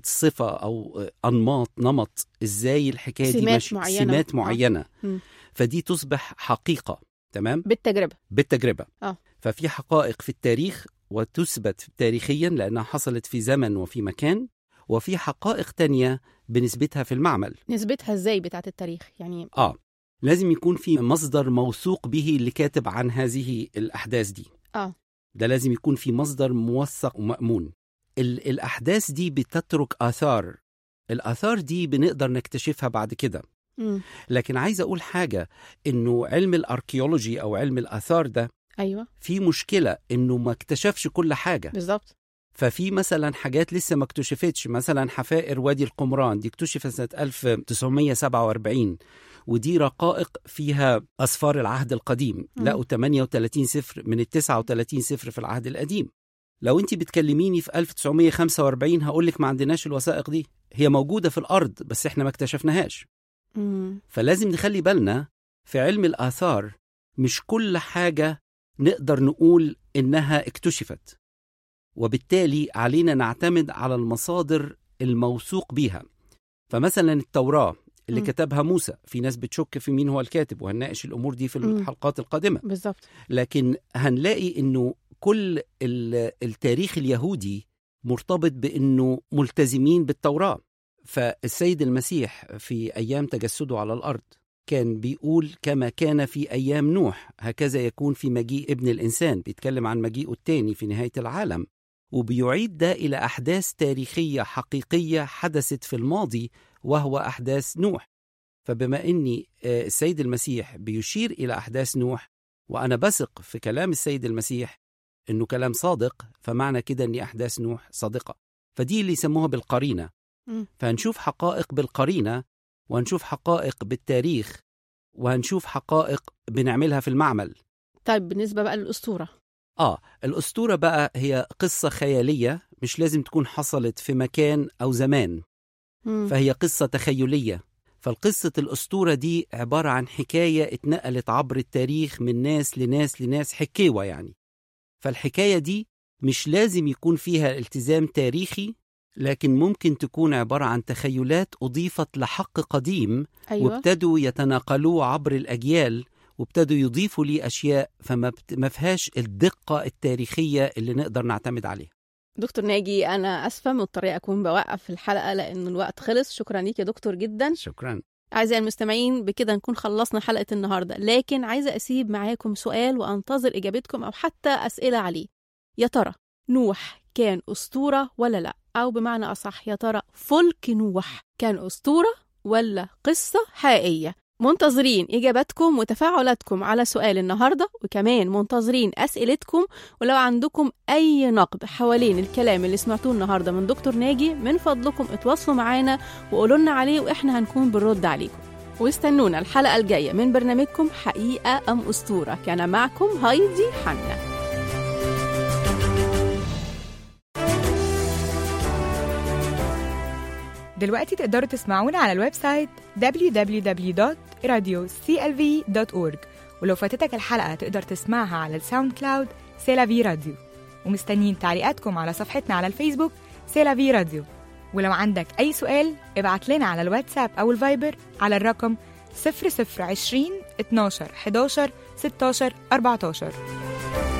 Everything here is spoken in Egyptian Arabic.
صفه او انماط نمط ازاي الحكايه دي سمات ماشيه معينة. سمات آه. معينه مم. فدي تصبح حقيقه تمام بالتجربه بالتجربه آه. ففي حقائق في التاريخ وتثبت تاريخيا لانها حصلت في زمن وفي مكان وفي حقائق تانية بنسبتها في المعمل نسبتها ازاي بتاعه التاريخ يعني اه لازم يكون في مصدر موثوق به اللي كاتب عن هذه الاحداث دي اه ده لازم يكون في مصدر موثق ومأمون ال- الأحداث دي بتترك آثار الآثار دي بنقدر نكتشفها بعد كده مم. لكن عايز أقول حاجة إنه علم الأركيولوجي أو علم الآثار ده ايوه في مشكلة إنه ما اكتشفش كل حاجة بالظبط ففي مثلا حاجات لسه ما اكتشفتش مثلا حفائر وادي القمران دي اكتشفت سنة 1947 ودي رقائق فيها أسفار العهد القديم مم. لقوا 38 سفر من ال 39 سفر في العهد القديم لو انت بتكلميني في 1945 هقول لك ما عندناش الوثائق دي هي موجودة في الأرض بس احنا ما اكتشفناهاش مم. فلازم نخلي بالنا في علم الآثار مش كل حاجة نقدر نقول إنها اكتشفت وبالتالي علينا نعتمد على المصادر الموثوق بيها فمثلا التوراة اللي مم. كتبها موسى في ناس بتشك في مين هو الكاتب وهنناقش الأمور دي في مم. الحلقات القادمة بالظبط لكن هنلاقي انه كل ال- التاريخ اليهودي مرتبط بانه ملتزمين بالتوراه فالسيد المسيح في ايام تجسده على الارض كان بيقول كما كان في ايام نوح هكذا يكون في مجيء ابن الانسان بيتكلم عن مجيئه الثاني في نهايه العالم وبيعيد ده الى احداث تاريخيه حقيقيه حدثت في الماضي وهو احداث نوح فبما اني آه، السيد المسيح بيشير الى احداث نوح وأنا بثق في كلام السيد المسيح إنه كلام صادق فمعنى كده إن أحداث نوح صادقة فدي اللي يسموها بالقرينة مم. فهنشوف حقائق بالقرينة وهنشوف حقائق بالتاريخ وهنشوف حقائق بنعملها في المعمل طيب بالنسبه بقى للاسطوره آه الأسطورة بقى هي قصة خيالية مش لازم تكون حصلت في مكان أو زمان مم. فهي قصة تخيلية فالقصة الأسطورة دي عبارة عن حكاية اتنقلت عبر التاريخ من ناس لناس لناس حكيوة يعني فالحكاية دي مش لازم يكون فيها التزام تاريخي لكن ممكن تكون عبارة عن تخيلات أضيفت لحق قديم ايوه وابتدوا يتناقلوه عبر الأجيال وابتدوا يضيفوا لي أشياء فما بت... ما فيهاش الدقة التاريخية اللي نقدر نعتمد عليها دكتور ناجي انا اسفه مضطرة اكون بوقف الحلقه لان الوقت خلص شكرا ليك يا دكتور جدا شكرا أعزائي المستمعين بكده نكون خلصنا حلقة النهاردة لكن عايزة أسيب معاكم سؤال وأنتظر إجابتكم أو حتى أسئلة عليه يا ترى نوح كان أسطورة ولا لأ أو بمعنى أصح يا ترى فلك نوح كان أسطورة ولا قصة حقيقية منتظرين إجاباتكم وتفاعلاتكم على سؤال النهاردة وكمان منتظرين أسئلتكم ولو عندكم أي نقد حوالين الكلام اللي سمعتوه النهاردة من دكتور ناجي من فضلكم اتواصلوا معانا وقولوا لنا عليه واحنا هنكون بنرد عليكم واستنونا الحلقة الجاية من برنامجكم حقيقة أم أسطورة كان معكم هايدي حنا دلوقتي تقدروا تسمعونا على الويب سايت www.radioclv.org ولو فاتتك الحلقة تقدر تسمعها على الساوند كلاود سيلافي راديو ومستنيين تعليقاتكم على صفحتنا على الفيسبوك سيلافي راديو ولو عندك أي سؤال ابعت لنا على الواتساب أو الفايبر على الرقم 0020 12 11 16 14